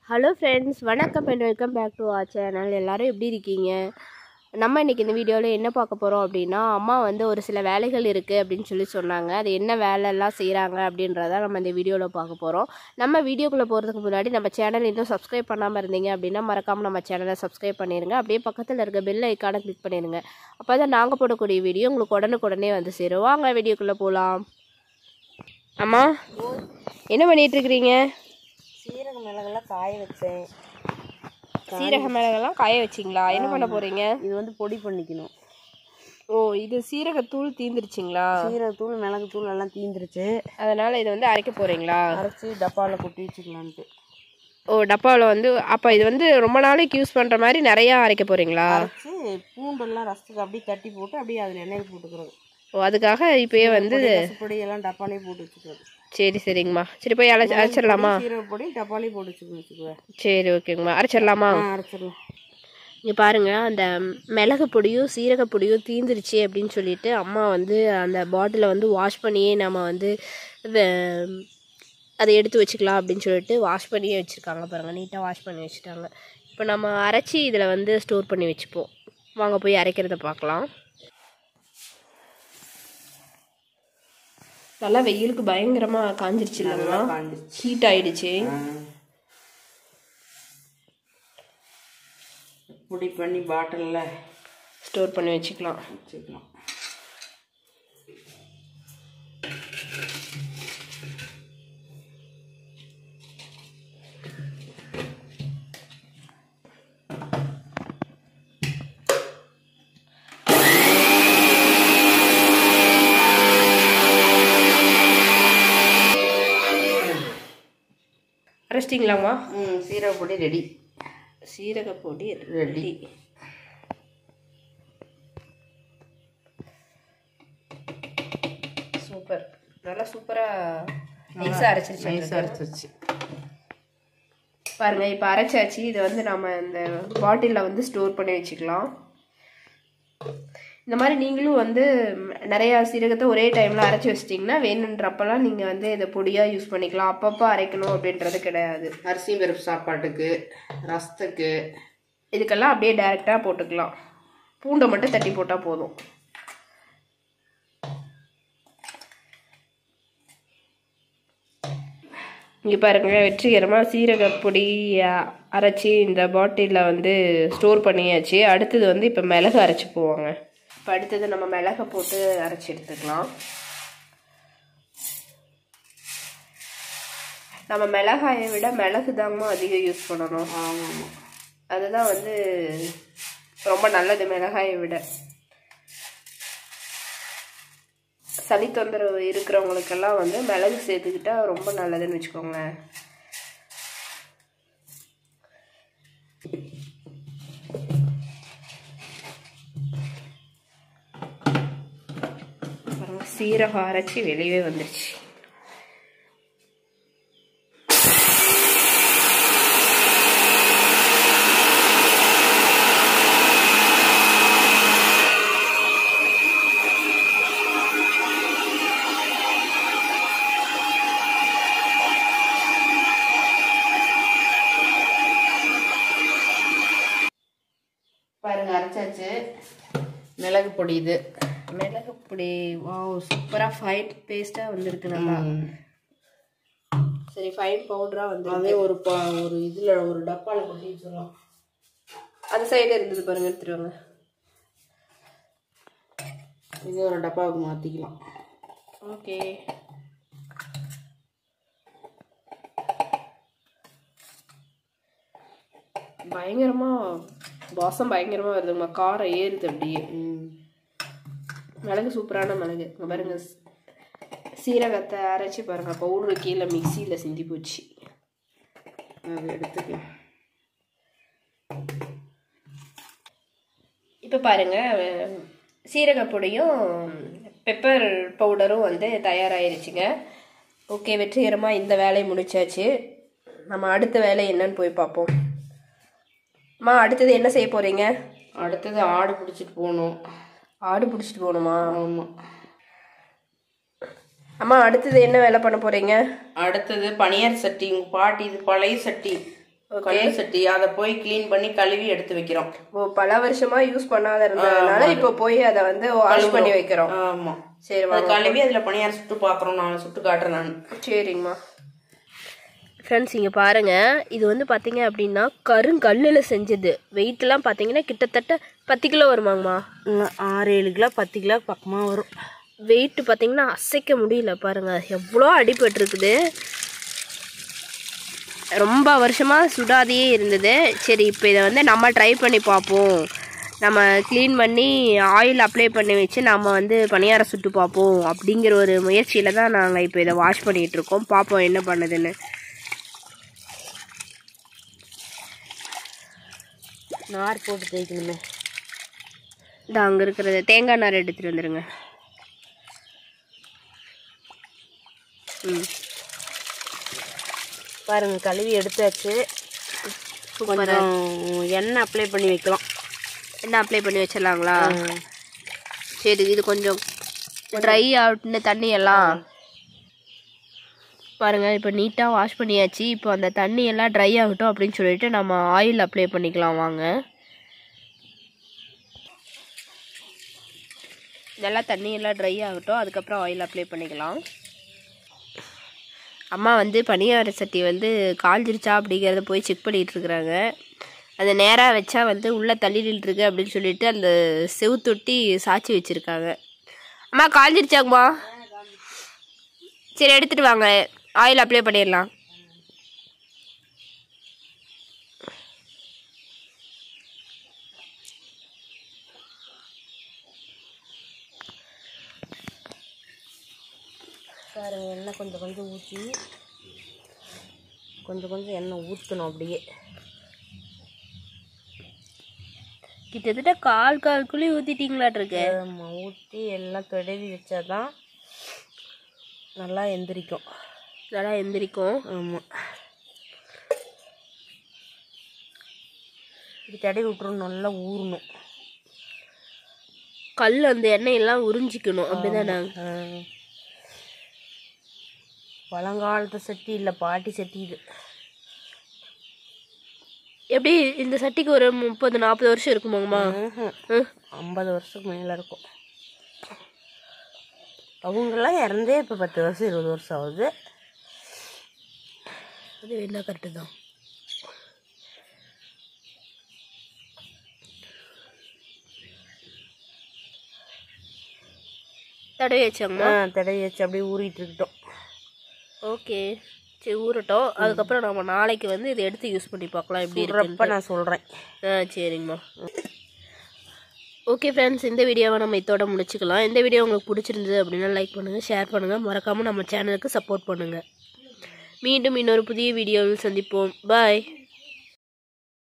Hello friends வணக்கம் and welcome back to our channel எல்லாரும் எப்படி இருக்கீங்க நம்ம இன்றைக்கி இந்த வீடியோவில் என்ன பார்க்க போகிறோம் அப்படின்னா அம்மா வந்து ஒரு சில வேலைகள் இருக்குது அப்படின்னு சொல்லி சொன்னாங்க அது என்ன வேலையெல்லாம் செய்கிறாங்க அப்படின்றத நம்ம இந்த வீடியோவில் பார்க்க போகிறோம் நம்ம வீடியோக்குள்ளே போகிறதுக்கு முன்னாடி நம்ம சேனல் இன்னும் சப்ஸ்கிரைப் பண்ணாமல் இருந்தீங்க அப்படின்னா மறக்காமல் நம்ம சேனலை சப்ஸ்கிரைப் பண்ணிடுங்க அப்படியே பக்கத்தில் இருக்க பெல் ஐக்கானை கிளிக் பண்ணிடுங்க அப்போ தான் நாங்கள் போடக்கூடிய வீடியோ உங்களுக்கு உடனுக்குடனே வந்து சேரும் வாங்க வீடியோக்குள்ளே போகலாம் அம்மா என்ன பண்ணிகிட்டு இருக்கிறீங்க சீரக மிளகெல்லாம் காய வச்சேன் சீரக மிளகெல்லாம் காய வச்சிங்களா என்ன பண்ண போகிறீங்க இது வந்து பொடி பண்ணிக்கணும் ஓ இது சீரகத்தூள் தீந்துருச்சுங்களா சீரகத்தூள் மிளகுத்தூள் எல்லாம் தீந்துருச்சு அதனால் இதை வந்து அரைக்க போகிறீங்களா அரைச்சி டப்பாவில் கொட்டி வச்சுக்கலான்ட்டு ஓ டப்பாவில் வந்து அப்போ இது வந்து ரொம்ப நாளைக்கு யூஸ் பண்ணுற மாதிரி நிறையா அரைக்க போகிறீங்களா அரைச்சி பூண்டெல்லாம் ரசத்துக்கு அப்படியே தட்டி போட்டு அப்படியே அதில் எண்ணெய் போட்டுக்கிறது ஓ அதுக்காக இப்போயே வந்து பொடி எல்லாம் டப்பாலே போட்டு வச்சுக்கிறது சரி சரிங்கம்மா சரி போய் அரைச்சி அரைச்சிடலாமா சீரக பொடி டப்பாலே போட்டு வச்சுக்கணும் வச்சுக்குவேன் சரி ஓகேங்கம்மா அரைச்சிடலாமா ஆ அரைச்சிடலாம் இங்கே பாருங்க அந்த மிளகு பொடியும் சீரக பொடியும் தீந்துருச்சு அப்படின்னு சொல்லிட்டு அம்மா வந்து அந்த பாட்டிலை வந்து வாஷ் பண்ணியே நம்ம வந்து வே- அதை எடுத்து வச்சுக்கலாம் அப்படின்னு சொல்லிட்டு வாஷ் பண்ணியே வச்சுருக்காங்க பாருங்கள் நீட்டாக வாஷ் பண்ணி வச்சுட்டாங்க இப்போ நம்ம அரைச்சி இதில் வந்து ஸ்டோர் பண்ணி வச்சுப்போம் வாங்க போய் அரைக்கிறத பார்க்கலாம் நல்லா வெயிலுக்கு பயங்கரமாக காஞ்சிருச்சு இல்லைங்களா காஞ்சிருச்சு ஹீட் ஆயிடுச்சு பொடி பண்ணி பாட்டிலில் ஸ்டோர் பண்ணி வச்சுக்கலாம் வச்சுக்கலாம் அரைச்சிட்டிங்களாம்மா ம் சீரக பொடி ரெடி சீரக பொடி ரெடி சூப்பர் நல்லா சூப்பராக நைஸாக அரைச்சிருச்சு நைஸாக அரைச்சிருச்சு பாருங்க இப்போ அரைச்சாச்சு இதை வந்து நம்ம இந்த பாட்டிலில் வந்து ஸ்டோர் பண்ணி வச்சுக்கலாம் இந்த மாதிரி நீங்களும் வந்து ம், நிறையா சீரகத்தை ஒரே டைமில் அரைச்சி வச்சிட்டிங்கன்னா வேணுன்றப்பெல்லாம் நீங்கள் வந்து இதை பொடியாக யூஸ் பண்ணிக்கலாம் அப்பப்போ அரைக்கணும் அப்படின்றது கிடையாது அரிசி பருப்பு சாப்பாட்டுக்கு ரசத்துக்கு இதுக்கெல்லாம் அப்படியே டைரெக்டாக போட்டுக்கலாம் பூண்டை மட்டும் தட்டி போட்டால் போதும் இங்கே பாருங்க வெற்றிகரமாக சீரகப்பொடி அ- அரைச்சி இந்த பாட்டிலில் வந்து ஸ்டோர் பண்ணியாச்சு அடுத்தது வந்து இப்போ மிளகு அரைச்சி போவாங்க இப்போ அடுத்தது நம்ம மிளகை போட்டு அரைச்சி எடுத்துக்கலாம் நம்ம மிளகாயை விட மிளகு தாங்கம்மா அதிகம் யூஸ் பண்ணணும் ஆமாம் ஆமாம் அதுதான் வந்து ரொம்ப நல்லது மிளகாயை விட சளி தொந்தரவு இருக்கிறவங்களுக்கெல்லாம் வந்து மிளகு சேர்த்துக்கிட்டா ரொம்ப நல்லதுன்னு வச்சுக்கோங்க பாருங்க, சீரகம் அரைச்சி வெளியவே வந்துருச்சு பாருங்க அரைச்சாச்சு மிளகு பொடி இது மிளகு பொடி வாவ் சூப்பராக ஃபைன் பேஸ்ட்டாக வந்திருக்கு நல்லா சரி ஃபைன் பவுடராக வந்து அதே ஒரு ப ஒரு இதில் ஒரு டப்பாவில் கொட்டி வச்சிடலாம் அந்த சைடு இருந்தது பாருங்க எடுத்துட்டு வாங்க இது ஒரு டப்பாவுக்கு மாற்றிக்கலாம் ஓகே பயங்கரமா வாசம் பயங்கரமா வருதுங்கம்மா காரம் ஏறுது அப்படியே மிளகு சூப்பரான மிளகு இங்க பாருங்க ஸ்- சீரகத்தை அரைச்சி பாருங்க பவுடர் கீழே மிக்சியில் சிந்தி போச்சு அது எடுத்துக்கலாம் இப்போ பாருங்க அஹ், சீரகப் பொடியும் பெப்பர் பவுடரும் வந்து தயாராயிருச்சுங்க ஓகே வெற்றிகரமாக இந்த வேலையை முடிச்சாச்சு நம்ம அடுத்த வேலை என்னன்னு போய் பார்ப்போம் அம்மா அடுத்தது என்ன செய்ய போறீங்க அடுத்தது ஆடு பிடிச்சிட்டு போகணும் ஆடு பிடிச்சிட்டு போகணுமா ஆமாம் அம்மா அடுத்தது என்ன வேலை பண்ண போறீங்க அடுத்தது பனியார் சட்டி உங்கள் பாட்டி இது பழைய சட்டி கல் சட்டி அதை போய் க்ளீன் பண்ணி கழுவி எடுத்து வைக்கிறோம் ஓ பல வருஷமா யூஸ் பண்ணாத இருந்ததுனால இப்போ போய் அதை வந்து வாஷ் பண்ணி வைக்கிறோம் ஆமா சரி அதை கழுவி அதுல பணியாரம் சுட்டு பாக்குறோம் நான் சுட்டு காட்டுறேன் நான் சரிங்கம்மா ஃப்ரெண்ட்ஸ் இங்கே பாருங்கள் இது வந்து பார்த்தீங்க அப்படின்னா கருங்கல்லில் செஞ்சது வெயிட்லாம் பார்த்தீங்கன்னா கிட்டத்தட்ட பத்து கிலோ வருமாங்கம்மா ஆறு ஏழு கிலோ பத்து கிலோ பக்கமா வரும் வெயிட் பார்த்தீங்கன்னா அசைக்க முடியல பாருங்கள் எவ்வளோ அடிபட்டிருக்குது ரொம்ப வருஷமாக சுடாதையே இருந்தது சரி இப்போ இதை வந்து நம்ம ட்ரை பண்ணி பார்ப்போம் நம்ம க்ளீன் பண்ணி ஆயில் அப்ளை பண்ணி வச்சு நம்ம வந்து பணியாரம் சுட்டு பார்ப்போம் அப்படிங்கிற ஒரு முயற்சியில் தான் நாங்கள் இப்போ இதை வாஷ் பண்ணிகிட்டு இருக்கோம் பார்ப்போம் என்ன பண்ணுதுன்னு நார் போட்டு தேய்க்கணுமே இந்த அங்கே இருக்கிறத தேங்காய் நார் எடுத்துகிட்டு வந்துடுங்க ம் பாருங்க கழுவி எடுத்தாச்சு கொஞ்சம் எண்ணெய் அப்ளை பண்ணி வைக்கலாம் என்ன அப்ளை பண்ணி வச்சிடலாங்களா சரி இது கொஞ்சம் ட்ரை ஆகுட்டுன்னு தண்ணி எல்லாம் பாருங்க இப்போ நீட்டாக வாஷ் பண்ணியாச்சு இப்போ அந்த தண்ணி எல்லாம் ட்ரை ஆகட்டும் அப்படின்னு சொல்லிட்டு நம்ம ஆயில் அப்ளை பண்ணிக்கலாம் வாங்க இதெல்லாம் தண்ணி எல்லாம் ட்ரை ஆகட்டும் அதுக்கப்புறம் ஆயில் அப்ளை பண்ணிக்கலாம் அம்மா வந்து பனியார சட்டி வந்து காஞ்சிருச்சா அப்படிங்கிறத போய் செக் பண்ணிகிட்டு இருக்கிறாங்க அதை நேராக வச்சா வந்து உள்ளே தள்ளிட்டு இருக்கு அப்படின்னு சொல்லிட்டு அந்த செவுத்தொட்டி சாச்சி வச்சுருக்காங்க அம்மா காஞ்சிருச்சாங்கம்மா சரி எடுத்துகிட்டு வாங்க ஆயில் அப்ளை பண்ணிடலாம் பாருங்க எண்ணெய் கொஞ்சம் கொஞ்சம் ஊற்றி கொஞ்சம் கொஞ்சம் எண்ணெய் ஊற்றணும் அப்படியே கிட்டத்தட்ட கால் கால் குழி ஊற்றிட்டீங்களாட்ருக்கு ஆமா, ஊற்றி எல்லாம் தடவி வச்சாதான் நல்லா எந்திரிக்கும் நல்லா எந்திரிக்கும் ஆமாம் இது தடவி விட்டுரும் நல்லா ஊறணும் கல் அந்த எண்ணெயெல்லாம் உறிஞ்சிக்கணும் அப்படிதானே ஆ. பழங்காலத்து சட்டி இல்லை பாட்டி சட்டி இது எப்படி இந்த சட்டிக்கு ஒரு முப்பது நாற்பது வருஷம் இருக்குமாங்கம்மா ம். ஐம்பது வருஷத்துக்கு மேலே இருக்கும் அவங்கெல்லாம் இறந்தே இப்போ பத்து வருஷம் இருபது வருஷம் ஆகுது அது என்ன கரெக்டு தான் தடவி வச்சாங்கம்மா ஆ தடவி வச்சு அப்படியே ஊறிட்டு இருக்கட்டும் ஓகே சரி ஊறட்டும் அதுக்கப்புறம் நம்ம நாளைக்கு வந்து இதை எடுத்து யூஸ் பண்ணி பார்க்கலாம் எப்படி சுடுறப்ப இருக்குன்னு நான் சொல்கிறேன் ஆ சரிங்கம்மா ஓகே ஃப்ரெண்ட்ஸ் இந்த வீடியோவை நம்ம இதோட முடிச்சுக்கலாம் இந்த வீடியோ உங்களுக்கு பிடிச்சிருந்தது அப்படின்னா லைக் பண்ணுங்கள் ஷேர் பண்ணுங்கள் மறக்காமல் நம்ம சேனலுக்கு சப்போர்ட் பண்ணுங்கள் மீண்டும் இன்னொரு புதிய வீடியோவில் சந்திப்போம் பாய்